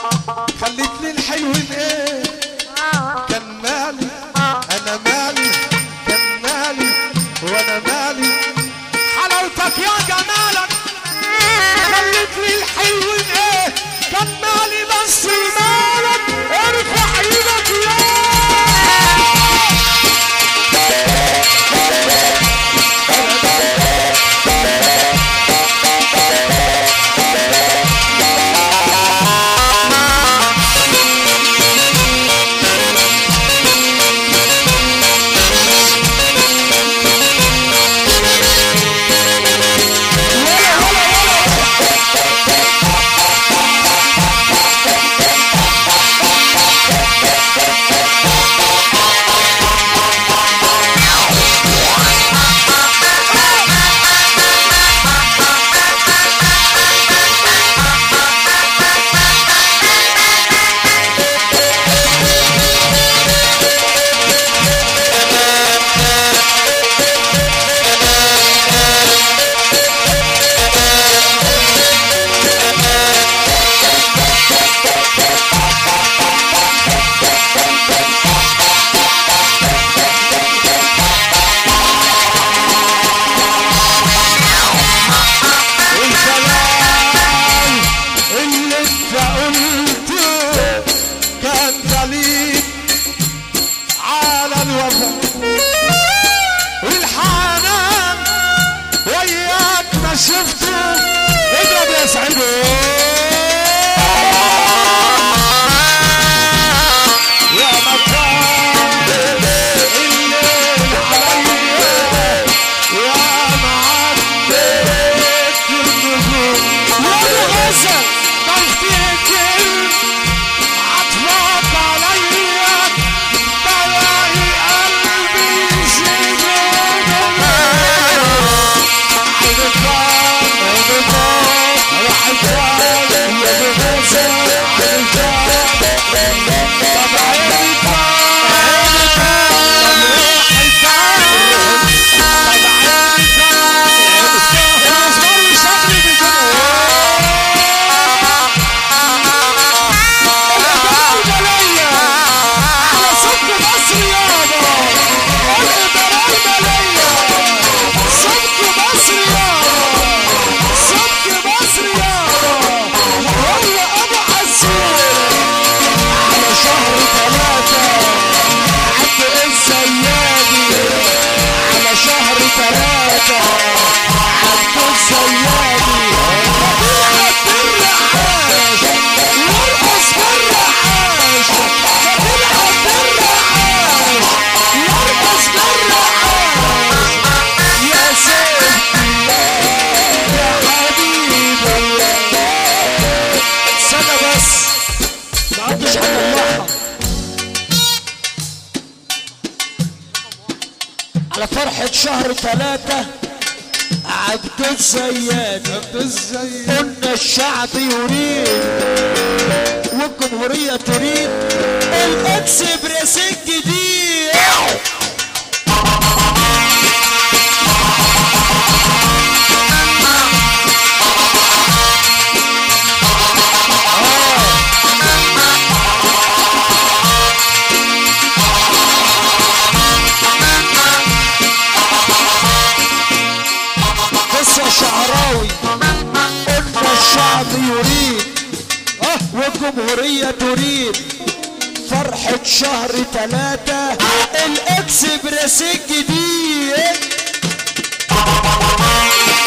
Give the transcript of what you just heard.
خلتني الحلو ايه كان مالي انا مالي كان مالي وانا مالي حلاوتك يا جمالك خلتني الحلو ايه كان مالي بس مالك ارفع ايدك يا الكلام اللي انت قلته كان دليل على الوفاء والحنان وياك ما شفته اضرب يا سعيد يا مكان الليل عليا يا معديت النجوم يا غزل بفتكر عطفك عليا بلاقي قلبي شدود صدق مصر يابا صدق مصر يابا والله ابو عسول على شهر ثلاثة عبد السيادي على شهر ثلاثة عبد السيادي عبد الرعاش يرقص بالرعاش عبد الرعاش يرقص بالرعاش يا سيدي يا حبيبي سنة بس ما عدتش هطلعها على فرحة شهر ثلاثة عبد الزياد عبد الزياد قلنا الشعب يريد والجمهورية تريد الاكسبريس الجديد قصة شعراوي قلنا الشعب يريد اه والجمهورية تريد فرحة شهر ثلاثة الاكسبريس الجديد